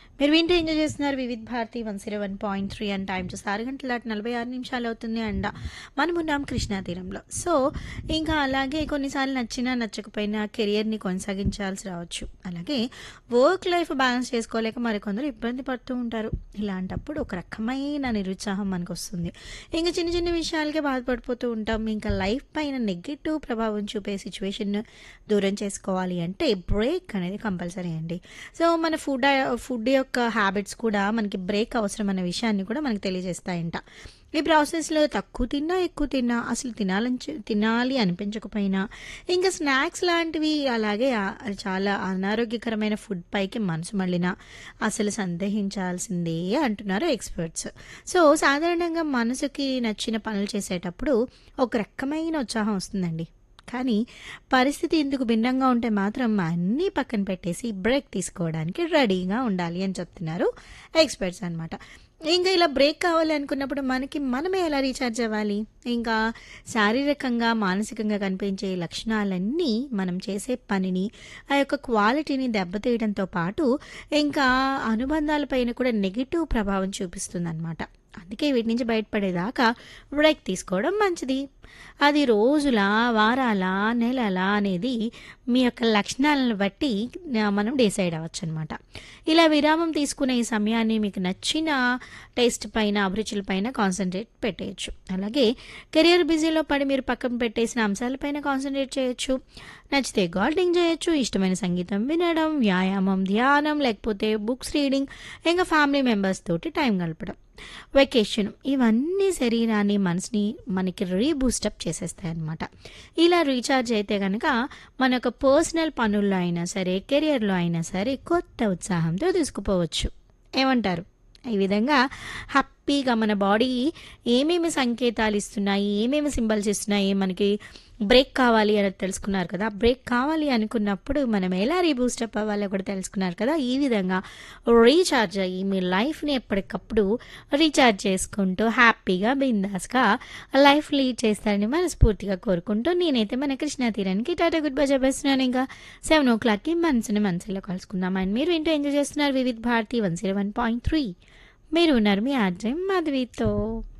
మీరు వింటూ ఎంజాయ్ చేస్తున్నారు Vividh Bharati one zero one point three and time చూసి ఆరు గంటల దాటి నలభై ఆరు నిమిషాలు అవుతుంది అండ మనం ఉన్నాం కృష్ణా తీరంలో సో ఇంకా అలాగే కొన్నిసార్లు నచ్చినా నచ్చకపోయినా కెరియర్ని కొనసాగించాల్సి రావచ్చు అలాగే వర్క్ లైఫ్ బ్యాలెన్స్ చేసుకోలేక మరికొందరు ఇబ్బంది పడుతూ ఉంటారు ఇలాంటప్పుడు ఒక రకమైన నిరుత్సాహం మనకు వస్తుంది ఇంకా చిన్న చిన్న విషయాలకే బాధపడిపోతూ ఉంటాం ఇంకా లైఫ్ పైన నెగిటివ్ ప్రభావం చూపే సిచ్యువేషన్ దూరం చేసుకోవాలి అంటే బ్రేక్ అనేది కంపల్సరీ అండి సో మన ఫుడ్ ఫుడ్ యొక్క హ్యాబిట్స్ కూడా మనకి బ్రేక్ అవసరం అనే విషయాన్ని కూడా మనకి తెలియజేస్తాయంట ఈ ప్రాసెస్లో తక్కువ తిన్నా ఎక్కువ తిన్నా అసలు తినాలని చె- తినాలి అనిపించకపోయినా ఇంకా స్నాక్స్ లాంటివి అలాగే ఆ- చాలా అనారోగ్యకరమైన ఫుడ్ పైకి మనసు మళ్ళినా అసలు సందేహించాల్సిందే అంటున్నారు ఎక్స్పర్ట్స్ సో సాధారణంగా మనసుకి నచ్చిన పనులు చేసేటప్పుడు ఒక రకమైన ఉత్సాహం వస్తుందండి కానీ పరిస్థితి ఇందుకు భిన్నంగా ఉంటే మాత్రం అన్నీ పక్కన పెట్టేసి బ్రేక్ తీసుకోవడానికి రెడీగా ఉండాలి అని చెప్తున్నారు ఎక్స్పర్ట్స్ అనమాట ఇంకా ఇలా బ్రేక్ కావాలి అనుకున్నప్పుడు మనకి మనమే ఎలా రీఛార్జ్ అవ్వాలి ఇంకా శారీరకంగా మానసికంగా కనిపించే లక్షణాలన్నీ మనం చేసే పనిని ఆ యొక్క క్వాలిటీని దెబ్బతీయడంతో పాటు ఇంకా అనుబంధాలపైన కూడా నెగిటివ్ ప్రభావం చూపిస్తుంది అనమాట అందుకే వీటి నుంచి బయటపడేదాకా బ్రేక్ తీసుకోవడం మంచిది అది రోజుల వారాల నెలల అనేది మీ యొక్క లక్షణాలను బట్టి ఆ, మనం డిసైడ్ అవ్వచ్చు అనమాట ఇలా విరామం తీసుకునే ఈ సమయాన్ని మీకు నచ్చిన టేస్ట్ పైన అభిరుచుల పైన కాన్సన్ట్రేట్ పెట్టేయచ్చు అలాగే కెరియర్ బిజీలో పడి మీరు పక్కన పెట్టేసిన అంశాలపైన కాన్సన్ట్రేట్ చేయొచ్చు నచ్చితే గార్డెనింగ్ చేయొచ్చు ఇష్టమైన సంగీతం వినడం వ్యాయామం ధ్యానం లేకపోతే బుక్స్ రీడింగ్ ఇంకా ఫ్యామిలీ మెంబర్స్ తోటి టైం గడపడం వెకేషన్ ఇవన్నీ శరీరాన్ని మనసుని మనకి రీబూస్టప్ చేసేస్తాయి అన్నమాట ఇలా రీఛార్జ్ అయితే కనుక మన యొక్క పర్సనల్ పనుల్లో అయినా సరే కెరియర్లో అయినా సరే కొత్త ఉత్సాహంతో తీసుకుపోవచ్చు ఏమంటారు ఈ విధంగా హ్యాపీగా మన బాడీ ఏమేమి సంకేతాలు ఇస్తున్నాయి ఏమేమి సింబల్స్ ఇస్తున్నాయి మనకి బ్రేక్ కావాలి అని తెలుసుకున్నారు కదా బ్రేక్ కావాలి అనుకున్నప్పుడు మనం ఎలా రీబూస్టప్ అవ్వాలో కూడా తెలుసుకున్నారు కదా ఈ విధంగా రీఛార్జ్ అయ్యి మీ లైఫ్ని ఎప్పటికప్పుడు రీఛార్జ్ చేసుకుంటూ హ్యాపీగా బిందాస్గా లైఫ్ లీడ్ చేస్తారని మనస్ఫూర్తిగా కోరుకుంటూ నేనైతే మన కృష్ణా తీరానికి టాటా గుడ్ బై చెప్పేస్తున్నాను ఇంకా సెవెన్ ఓ క్లాక్కి మనసుని మనసులో కలుసుకుందాం అండ్ మీరు ఏంటో ఎంజాయ్ చేస్తున్నారు Vividh Bharati one zero one point three మీరు ఉన్నారు మీ ఆర్జయం మాధవితో